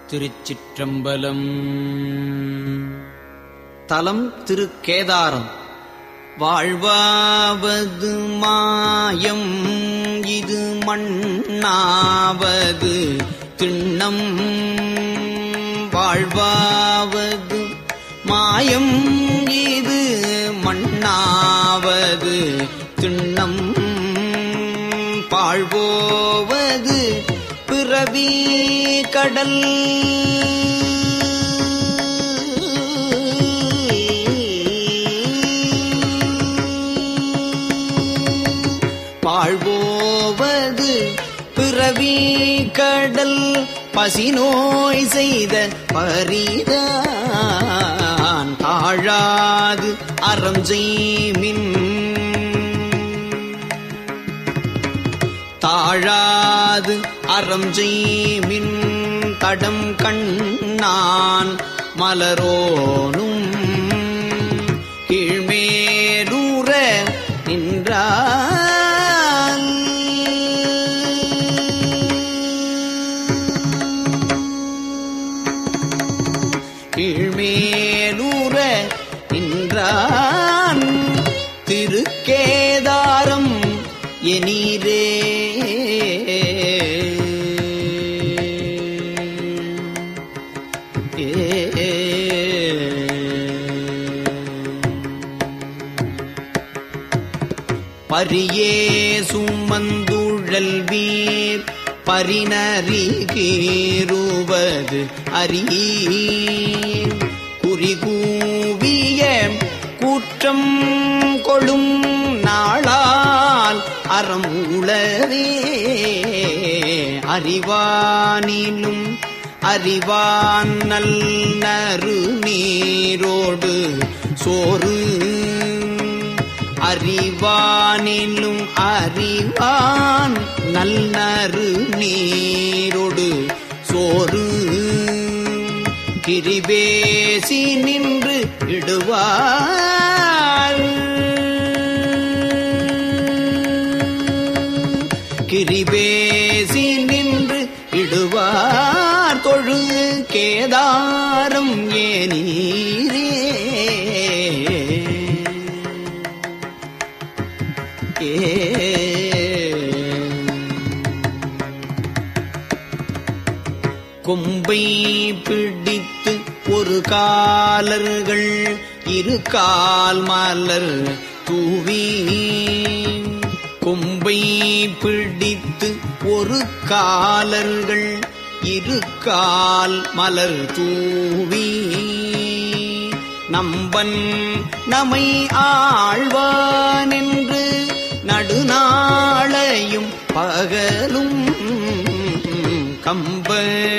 திருச்சிற்றம்பலம் தலம் திருக்கேதாரம் வாழ்வாவது மாயம் இது மண்ணாவது திண்ணம் வாழ்வாவது மாயம் இது மண்ணாவது திண்ணம் பாழ்வோவது பிறவி கடல் பாழ்வோவது பிறவி கடல் பசிநோய் செய்த பரிதான் தாழாது அறம் செய்மின் தாழாது அறம் செய்மின் தடம் கண்ணான் மலரோனும் கீழ்மேலூர நின்றான் கீழ்மேலூர நின்றான் திருக்கேதாரம் எனீரே பரியே சுமந்துழல் வீர் பரிணறிகீருவது அறியீர் குறிகூவிய கூற்றம் கொளும் நாளால் அறம் உளவே அறிவானிலும் அறிவான் நல் நறு நீரோடு சோறு அறிவானிலும் அறிவான் நல் நறு நீரோடு சோறு கிரிபேசி நின்று இடுவார் கிரிபேசி நின்று இடுவார் தொழு கேதாரம் ஏனீரே கொம்பை பிடித்து ஒரு காலர்கள் இரு கால் மலர் தூவி கொம்பை பிடித்து ஒரு காலர்கள் இரு கால் மலர் தூவி நம்பன் நமை ஆழ்வான் என்று நடுநாளையும் பகலும் கம்ப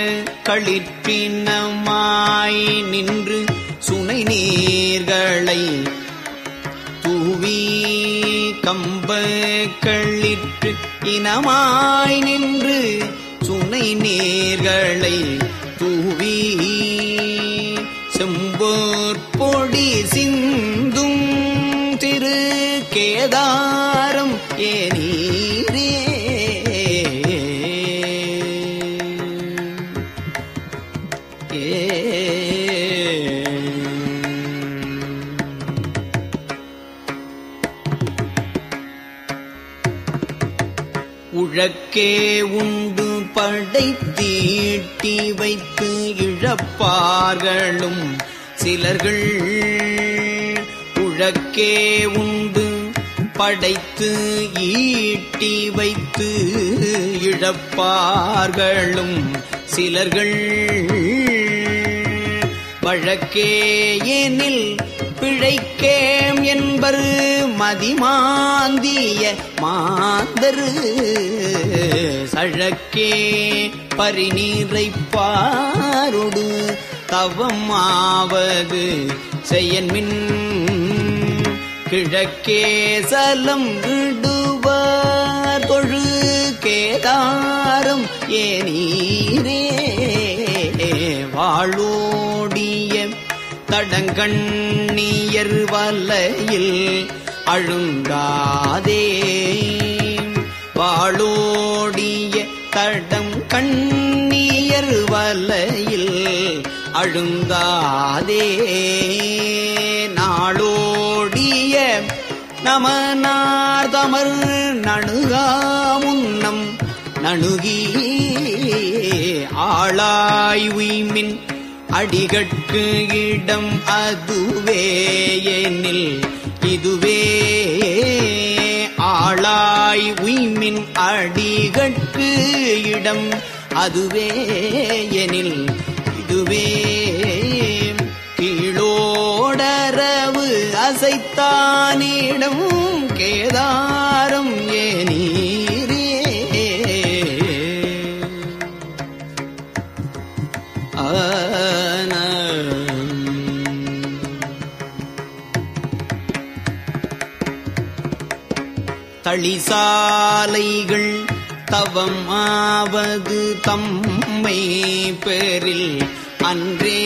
களிற்றினமாய் நின்று சுனை நீர்களை தூவி கம்ப களிற்று இனமாய் நின்று சுனை நீர்களை தூவி செம்போர் பொடி சிந்தும் திரு கேதாரம் ஏனீரே உழக்கே உண்டு படைத்தீட்டி வைத்து இழப்பார்களும் சிலர்கள் உழக்கே உண்டு படைத்து ஈட்டி வைத்து இழப்பார்களும் சிலர்கள் வழக்கே எனில் பிழைக்கேம் என்பர் மதிமாந்திய மாந்தரு சழக்கே பரிநீரை பாரொடு தவமாவது செய்யன்மின் கிழக்கே சலம் விடுவார் தொழு கேதாரம் ஏனீரே வாழோடிய தடங்கண்ணியர் வலையில் அழுங்காதே வாழோடிய தடம் கண்ணியர் வ வலையில் அழுந்தாதே நாளோடிய நமனார் தமர் நணுகா முன்னம் நணுகி ஆளாய் உய்மின் அடிகட்கு இடம் அதுவே எனில் இதுவே ஆளாய் உய்மின் அடிகட்கு இடம் அதுவே எனில் இதுவே கீழோடரவு அசைத்தானிடம் கேதாரம் ஏனீரே ஆன தளிசாலைகள் தவம் ஆவது தம்மை பேரில் அன்றே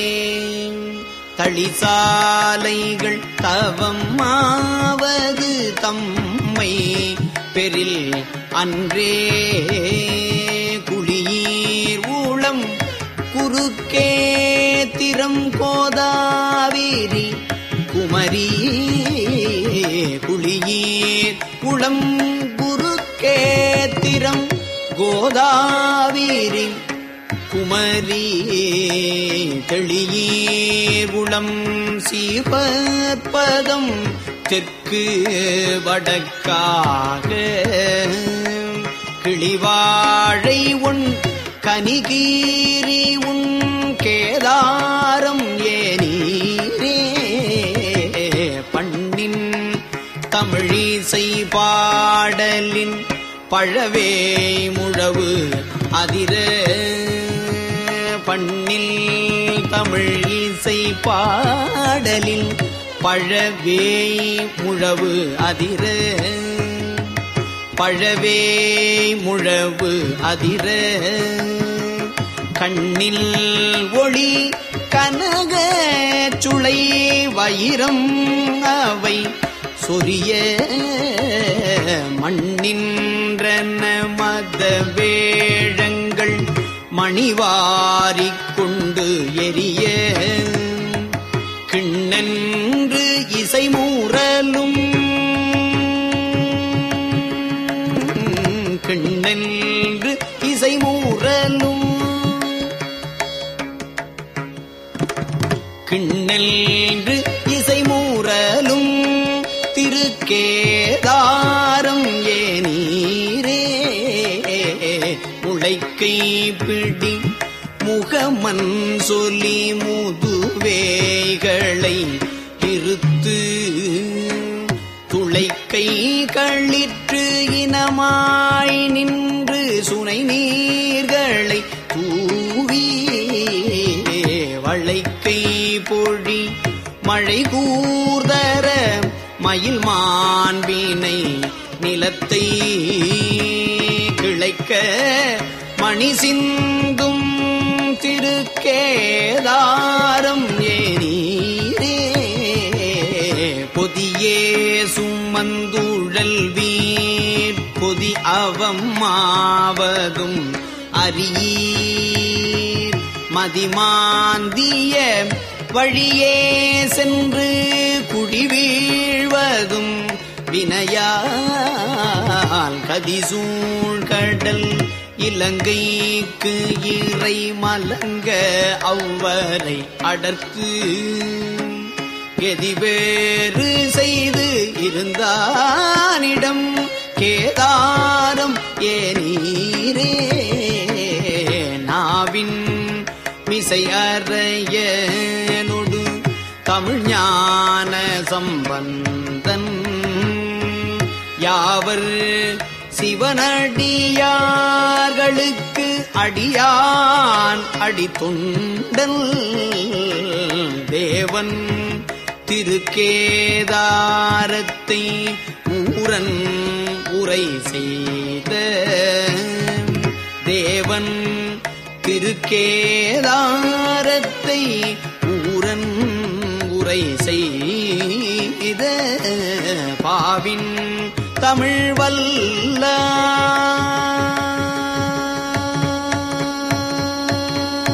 தளிசாலைகள் தவம் ஆவது தம்மை பெரில் அன்றே குளியீர் ஊளம் குறுக்கே திறம் கோதாவிரி குமரி குளியீர் குளம் குறுக்கே திறம் கோதாவிரி குமரி தெளியீர் உளம் சீபற்பதம் தெற்கு வடக்காக கிளிவாழை உன் கனிகீரி உன் கேதாரம் ஏனீரே பண்ணின் தமிழிசை பாடலின் பழவே முழவு அதிர பண்ணில் தமிழ் இசை பாடலில் பழவே முழவு அதிர பழவே முழவு அதிர கண்ணில் ஒளி கனக சுளை வைரம் அவை சொரிய மண்ணின்றன மத வேழங்கள் மணிவாரிக் கொண்டு எரிய கிண்ணென்று இசை மூறலும் கிண்ணென்று இசை மூறலும் கிண்ணென்று இசை மூறலும் திருக்கேதாரம் ஏனீரே முளைக்கை பிடி முகமன் சொல்லி முதுவேகளை இருத்து துளைக்கை களிற்று இனமாய் நின்று சுனை நீர்களை தூவி வளைக்கை பொழி மழை கூர்தர மயில் மாண்பினை நிலத்தை கிளைக்க மணி சிந்தும் திருக்கேதாரம் ஏனீரே பொதியே சுமந்துழல் வீர் பொதி அவம் மாவதும் அரியீர் மதிமாந்திய வழியே சென்று குடிவீழ்வதும் வினையால் கதிசூழ் கடல் இலங்கைக்கு இறை மலங்க அவ்வரை அடர்த்து கெதிவேறு செய்து இருந்தானிடம் கேதாரம் ஏனீரே நாவின் மிசை அறைய நொடு தமிழ் ஞான சம்பந்தன் யாவர் சிவனடியார்களுக்கு அடியான் அடி தொண்டல் தேவன் திருக்கேதாரத்தை ஊரன் உரை செய்த தேவன் திருக்கேதாரத்தை ஊரன் உரை செய்த பாவின் தமிழ் வல்ல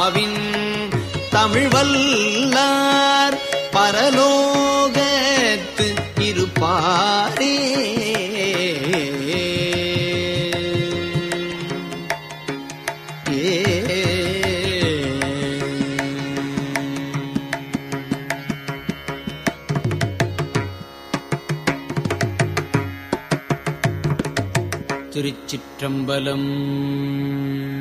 பாவின் தமிழ் வல்லார் பரலோகத்து இருப்பாரே ஏ திருச்சிற்றம்பலம்